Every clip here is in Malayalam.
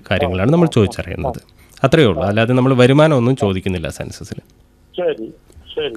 കാര്യങ്ങളാണ് നമ്മൾ ചോദിച്ചറിയുന്നത് അത്രയേ ഉള്ളൂ അല്ലാതെ നമ്മൾ വരുമാനമൊന്നും ചോദിക്കുന്നില്ല സെൻസസിൽ ശരി ശരി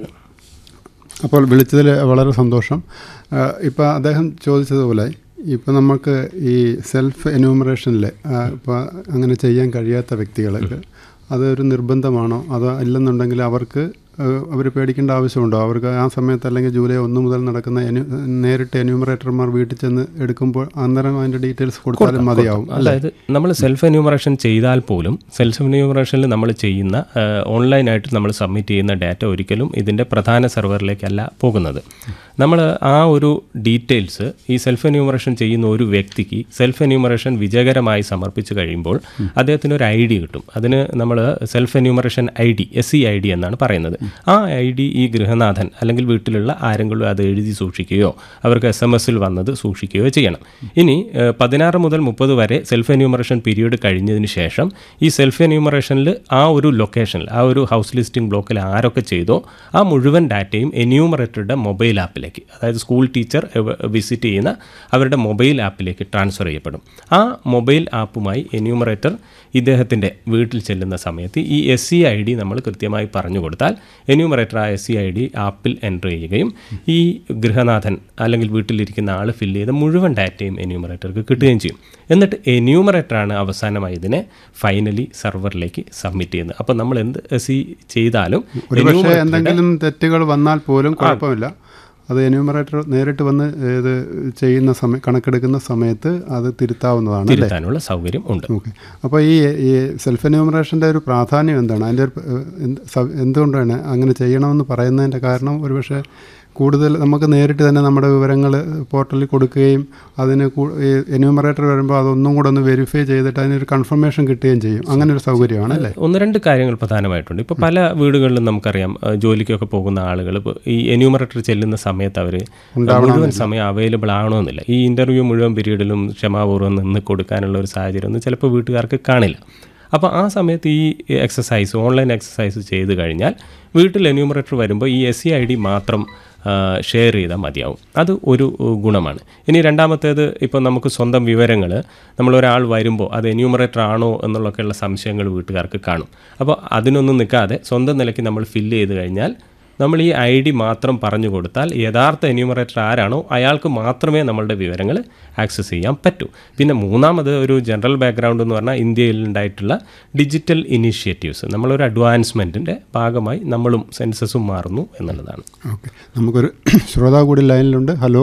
അപ്പോൾ വിളിച്ചതിൽ വളരെ സന്തോഷം ഇപ്പോൾ അദ്ദേഹം ചോദിച്ചതുപോലെ ഇപ്പോൾ നമുക്ക് ഈ സെൽഫ് എന്യൂമറേഷനിൽ ഇപ്പോൾ അങ്ങനെ ചെയ്യാൻ കഴിയാത്ത വ്യക്തികൾക്ക് അതൊരു നിർബന്ധമാണോ അതോ ഇല്ലെന്നുണ്ടെങ്കിൽ അവർക്ക് അവർ പേടിക്കേണ്ട ആവശ്യമുണ്ടോ അവർക്ക് ആ സമയത്ത് അല്ലെങ്കിൽ ജൂലൈ ഒന്ന് മുതൽ നടക്കുന്ന എനു നേരിട്ട് എന്യൂമറേറ്റർമാർ വീട്ടിൽ ചെന്ന് എടുക്കുമ്പോൾ അന്നേരം അതിൻ്റെ ഡീറ്റെയിൽസ് കൊടുത്താലും മതിയാവും അല്ലേ അതായത് നമ്മൾ സെൽഫ് എന്യൂമറേഷൻ ചെയ്താൽ പോലും സെൽഫ് എന്യൂമറേഷനിൽ നമ്മൾ ചെയ്യുന്ന ഏഹ്, ഓൺലൈനായിട്ട് നമ്മൾ സബ്മിറ്റ് ചെയ്യുന്ന ഡാറ്റ ഒരിക്കലും ഇതിൻ്റെ പ്രധാന സെർവറിലേക്കല്ല പോകുന്നത് നമ്മൾ ആ ഒരു ഡീറ്റെയിൽസ് ഈ സെൽഫ് എന്യൂമറേഷൻ ചെയ്യുന്ന ഒരു വ്യക്തിക്ക് സെൽഫ് എന്യൂമറേഷൻ വിജയകരമായി സമർപ്പിച്ച് കഴിയുമ്പോൾ അദ്ദേഹത്തിന് ഒരു ഐ ഡി കിട്ടും അതിന് നമ്മൾ self enumeration I D S C I D എന്നാണ് പറയുന്നത് ആ ഐ ഡി ഈ ഗൃഹനാഥൻ അല്ലെങ്കിൽ വീട്ടിലുള്ള ആരെങ്കിലും അത് എഴുതി സൂക്ഷിക്കുകയോ അവർക്ക് എസ് എം എസിൽ വന്നത് സൂക്ഷിക്കുകയോ ചെയ്യണം ഇനി ഏഹ്, പതിനാറ് മുതൽ മുപ്പത് വരെ സെൽഫ് എന്യൂമറേഷൻ പീരീഡ് കഴിഞ്ഞതിന് ശേഷം ഈ സെൽഫ് എന്യൂമറേഷനിൽ ആ ഒരു ലൊക്കേഷനിൽ ആ ഒരു ഹൗസ് ലിസ്റ്റിംഗ് ബ്ലോക്കിൽ ആരൊക്കെ ചെയ്തോ ആ മുഴുവൻ ഡാറ്റയും എന്യൂമറേറ്ററുടെ മൊബൈൽ ആപ്പിലേക്ക് അതായത് സ്കൂൾ ടീച്ചർ വിസിറ്റ് ചെയ്യുന്ന അവരുടെ മൊബൈൽ ആപ്പിലേക്ക് ട്രാൻസ്ഫർ ചെയ്യപ്പെടും ആ മൊബൈൽ ആപ്പുമായി എന്യൂമറേറ്റർ ഇദ്ദേഹത്തിൻ്റെ വീട്ടിൽ ചെല്ലുന്ന സമയത്ത് ഈ എസ് സി ഐ ഡി നമ്മൾ കൃത്യമായി പറഞ്ഞു കൊടുത്താൽ എന്യൂമറേറ്റർ ആ എസ് സി ഐ ഡി ആപ്പിൽ എൻ്റർ ചെയ്യുകയും ഈ ഗൃഹനാഥൻ അല്ലെങ്കിൽ വീട്ടിലിരിക്കുന്ന ആൾ ഫില്ല് ചെയ്ത മുഴുവൻ ഡാറ്റയും എന്യൂമറേറ്റർക്ക് കിട്ടുകയും ചെയ്യും എന്നിട്ട് എന്യൂമറേറ്ററാണ് അവസാനമായി ഇതിനെ ഫൈനലി സെർവറിലേക്ക് സബ്മിറ്റ് ചെയ്യുന്നത് അപ്പോൾ നമ്മൾ എന്ത് എസ് സി ചെയ്താലും ഒരുപക്ഷെ enumerator- എന്തെങ്കിലും തെറ്റുകൾ വന്നാൽ പോലും കുഴപ്പമില്ല അത് എന്യൂമറേറ്റർ നേരിട്ട് വന്ന് ഇത് ചെയ്യുന്ന സമയം കണക്കെടുക്കുന്ന സമയത്ത് അത് തിരുത്താവുന്നതാണ് അല്ലേ തിരുത്താനുള്ള സൗകര്യം ഉണ്ട് ഓക്കെ അപ്പോൾ ഈ ഈ സെൽഫ് എന്യൂമറേഷൻ്റെ ഒരു പ്രാധാന്യം എന്താണ് അതിൻ്റെ ഒരു ഏഹ്, എന്ത് സ- എന്തുകൊണ്ടാണ് അങ്ങനെ ചെയ്യണമെന്ന് പറയുന്നതിൻ്റെ കാരണം ഒരുപക്ഷെ കൂടുതൽ നമുക്ക് നേരിട്ട് തന്നെ നമ്മുടെ വിവരങ്ങൾ പോർട്ടലിൽ കൊടുക്കുകയും അതിന് എന്യൂമറേറ്റർ വരുമ്പോൾ അതൊന്നും കൂടെ ഒന്ന് വെരിഫൈ ചെയ്തിട്ട് അതിനൊരു കൺഫർമേഷൻ കിട്ടുകയും ചെയ്യും അങ്ങനെ ഒരു സൗകര്യമാണ് അല്ലേ ഒന്ന് രണ്ട് കാര്യങ്ങൾ പ്രധാനമായിട്ടുണ്ട് ഇപ്പോൾ പല വീടുകളിലും നമുക്കറിയാം ആ, ജോലിക്കൊക്കെ പോകുന്ന ആളുകൾ ഇപ്പോൾ ഈ എന്യൂമറേറ്റർ ചെല്ലുന്ന സമയത്ത് അവർ മുഴുവൻ സമയം അവൈലബിൾ ആവണമെന്നില്ല ഈ ഇൻ്റർവ്യൂ മുഴുവൻ പീരീഡിലും ക്ഷമാപൂർവ്വം നിന്ന് കൊടുക്കാനുള്ള ഒരു സാഹചര്യം ഒന്നും ചിലപ്പോൾ വീട്ടുകാർക്ക് കാണില്ല അപ്പോൾ ആ സമയത്ത് ഈ എക്സസൈസ് ഓൺലൈൻ എക്സസൈസ് ചെയ്ത് കഴിഞ്ഞാൽ വീട്ടിൽ എന്യൂമറേറ്റർ വരുമ്പോൾ ഈ എസ് സി ഐ ഡി മാത്രം ഷെയർ ചെയ്താൽ മതിയാവും അത് ഒരു ഉ, ഗുണമാണ് ഇനി രണ്ടാമത്തേത് ഇപ്പോൾ നമുക്ക് സ്വന്തം വിവരങ്ങൾ നമ്മളൊരാൾ വരുമ്പോൾ അത് എന്യൂമറേറ്റർ ആണോ എന്നുള്ളൊക്കെയുള്ള സംശയങ്ങൾ വീട്ടുകാർക്ക് കാണും അപ്പോൾ അതിനൊന്നും നിൽക്കാതെ സ്വന്തം നിലയ്ക്ക് നമ്മൾ ഫില്ല് ചെയ്ത് കഴിഞ്ഞാൽ നമ്മൾ ഈ ഐ ഡി മാത്രം പറഞ്ഞു കൊടുത്താൽ യഥാർത്ഥ എന്യൂമറേറ്റർ ആരാണോ അയാൾക്ക് മാത്രമേ നമ്മളുടെ വിവരങ്ങൾ ആക്സസ് ചെയ്യാൻ പറ്റൂ പിന്നെ മൂന്നാമത് ഒരു ജനറൽ ബാക്ക്ഗ്രൗണ്ട് എന്ന് പറഞ്ഞാൽ ഇന്ത്യയിൽ ഉണ്ടായിട്ടുള്ള ഡിജിറ്റൽ ഇനീഷ്യേറ്റീവ്സ് നമ്മളൊരു അഡ്വാൻസ്മെൻറ്റിൻ്റെ ഭാഗമായി നമ്മളും സെൻസസും മാറുന്നു എന്നുള്ളതാണ് ഓക്കെ നമുക്കൊരു ശ്രോതാവ് കൂടി ലൈനിലുണ്ട് ഹലോ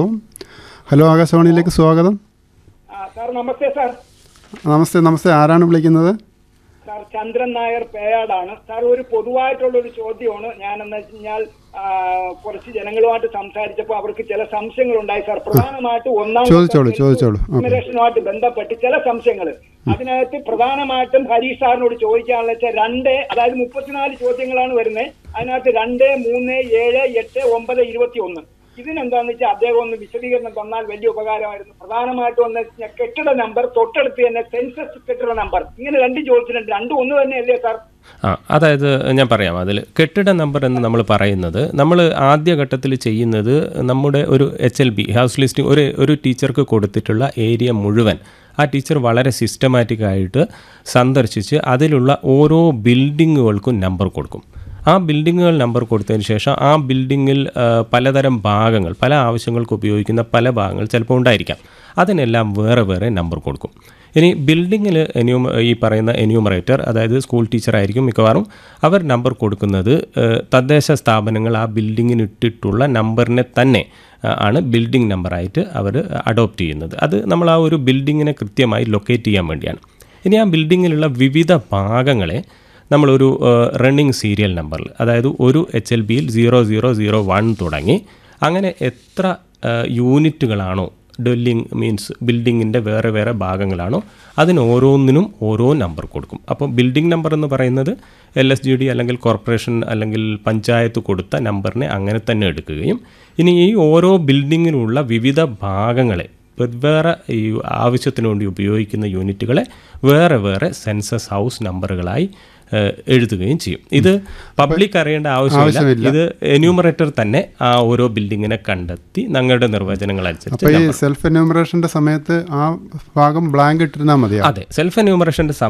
ഹലോ ആകാശവാണിയിലേക്ക് സ്വാഗതം ആ, സാർ നമസ്തേ സാർ നമസ്തേ നമസ്തേ ആരാണ് വിളിക്കുന്നത് സാർ ചന്ദ്രൻ നായർ പേയാടാണ് സാർ ഒരു പൊതുവായിട്ടുള്ള ഒരു ചോദ്യമാണ് ഞാനെന്ന് വെച്ച് കഴിഞ്ഞാൽ ആ, കുറച്ച് ജനങ്ങളുമായിട്ട് സംസാരിച്ചപ്പോൾ അവർക്ക് ചില സംശയങ്ങൾ ഉണ്ടായി സാർ പ്രധാനമായിട്ട് ഒന്നാം ചോദിച്ചോളൂ, ചോദിച്ചോളൂ. ഓക്കേ. ജനറേഷനുമായിട്ട് ബന്ധപ്പെട്ട് ചില സംശയങ്ങൾ അതിനകത്ത് പ്രധാനമായിട്ടും ഹരീഷ് സാറിനോട് ചോദിക്കാനുള്ള വെച്ചാൽ രണ്ട് അതായത് മുപ്പത്തിനാല് ചോദ്യങ്ങളാണ് വരുന്നത് അതിനകത്ത് രണ്ട് മൂന്ന് ഏഴ് എട്ട് ഒമ്പത് ഇരുപത്തി ഒന്ന് ഇതിനെന്താന്ന് വെച്ചാൽ അദ്ദേഹം ഒന്ന് വിശദീകരണം തന്നാൽ വലിയ ഉപകാരമായിരുന്നു പ്രധാനമായിട്ടും ഒന്ന് വെച്ചാൽ കെട്ടിട നമ്പർ തൊട്ടടുത്ത് തന്നെ സെൻസസ് കെട്ടിട നമ്പർ ഇങ്ങനെ രണ്ട് ചോദിച്ചിട്ടുണ്ട് രണ്ടും ഒന്ന് തന്നെയല്ലേ സാർ ആ അതായത് ഞാൻ പറയാം അതിൽ കെട്ടിട നമ്പർ എന്ന് നമ്മൾ പറയുന്നത് നമ്മൾ ആദ്യഘട്ടത്തിൽ ചെയ്യുന്നത് നമ്മുടെ ഒരു H L B house listing ഒരു ഒരു ടീച്ചർക്ക് കൊടുത്തിട്ടുള്ള ഏരിയ മുഴുവൻ ആ ടീച്ചർ വളരെ സിസ്റ്റമാറ്റിക് ആയിട്ട് സന്ദർശിച്ച് അതിലുള്ള ഓരോ ബിൽഡിങ്ങുകൾക്കും നമ്പർ കൊടുക്കും ആ ബിൽഡിങ്ങുകൾ നമ്പർ കൊടുത്തതിന് ശേഷം ആ ബിൽഡിങ്ങിൽ ആ, പലതരം ഭാഗങ്ങൾ പല ആവശ്യങ്ങൾക്ക് ഉപയോഗിക്കുന്ന പല ഭാഗങ്ങൾ ചിലപ്പോൾ ഉണ്ടായിരിക്കാം അതിനെല്ലാം വേറെ വേറെ നമ്പർ കൊടുക്കും ഇനി ബിൽഡിങ്ങിൽ എന്യൂമ ഈ പറയുന്ന എന്യൂമറേറ്റർ അതായത് സ്കൂൾ ടീച്ചറായിരിക്കും മിക്കവാറും അവർ നമ്പർ കൊടുക്കുന്നത് ഏഹ്, തദ്ദേശ സ്ഥാപനങ്ങൾ ആ ബിൽഡിങ്ങിന് ഇട്ടിട്ടുള്ള നമ്പറിനെ തന്നെ ആ, ആണ് ബിൽഡിംഗ് നമ്പറായിട്ട് അവർ അഡോപ്റ്റ് ചെയ്യുന്നത് അത് നമ്മൾ ആ ഒരു ബിൽഡിങ്ങിനെ കൃത്യമായി ലൊക്കേറ്റ് ചെയ്യാൻ വേണ്ടിയാണ് ഇനി ആ ബിൽഡിങ്ങിലുള്ള വിവിധ ഭാഗങ്ങളെ നമ്മളൊരു റണ്ണിങ് സീരിയൽ നമ്പറിൽ അതായത് ഒരു എച്ച് എൽ ബിയിൽ സീറോ സീറോ സീറോ വൺ തുടങ്ങി അങ്ങനെ എത്ര ആ, യൂണിറ്റുകളാണോ ഡ്വെല്ലിംഗ് മീൻസ് ബിൽഡിങ്ങിൻ്റെ വേറെ വേറെ ഭാഗങ്ങളാണോ അതിന് ഓരോന്നിനും ഓരോ നമ്പർ കൊടുക്കും അപ്പോൾ ബിൽഡിംഗ് നമ്പർ എന്ന് പറയുന്നത് എൽ എസ് ജി ഡി അല്ലെങ്കിൽ കോർപ്പറേഷൻ അല്ലെങ്കിൽ പഞ്ചായത്ത് കൊടുത്ത നമ്പറിനെ അങ്ങനെ തന്നെ എടുക്കുകയും ഇനി ഈ ഓരോ ബിൽഡിങ്ങിനുള്ള വിവിധ ഭാഗങ്ങളെ വെവ്വേറെ ഈ ആവശ്യത്തിന് വേണ്ടി ഉപയോഗിക്കുന്ന യൂണിറ്റുകളെ വേറെ വേറെ സെൻസസ് ഹൗസ് നമ്പറുകളായി ഏഹ്, എഴുതുകയും ചെയ്യും ഇത് പബ്ലിക് അറിയേണ്ട ആവശ്യമില്ല ആവശ്യമില്ല. ഇത് എന്യൂമറേറ്റർ തന്നെ ആ ഓരോ ബിൽഡിങ്ങിനെ കണ്ടെത്തി ഞങ്ങളുടെ നിർവചനങ്ങൾ അനുസരിച്ച് അപ്പോൾ ഈ സെൽഫ് എന്യൂമറേഷൻ്റെ സമയത്ത് ആ ഭാഗം ബ്ലാങ്ക് ഇട്ടിരുന്നാൽ മതിയാവും അതെ സെൽഫ് എന്യൂമറേഷന്റെ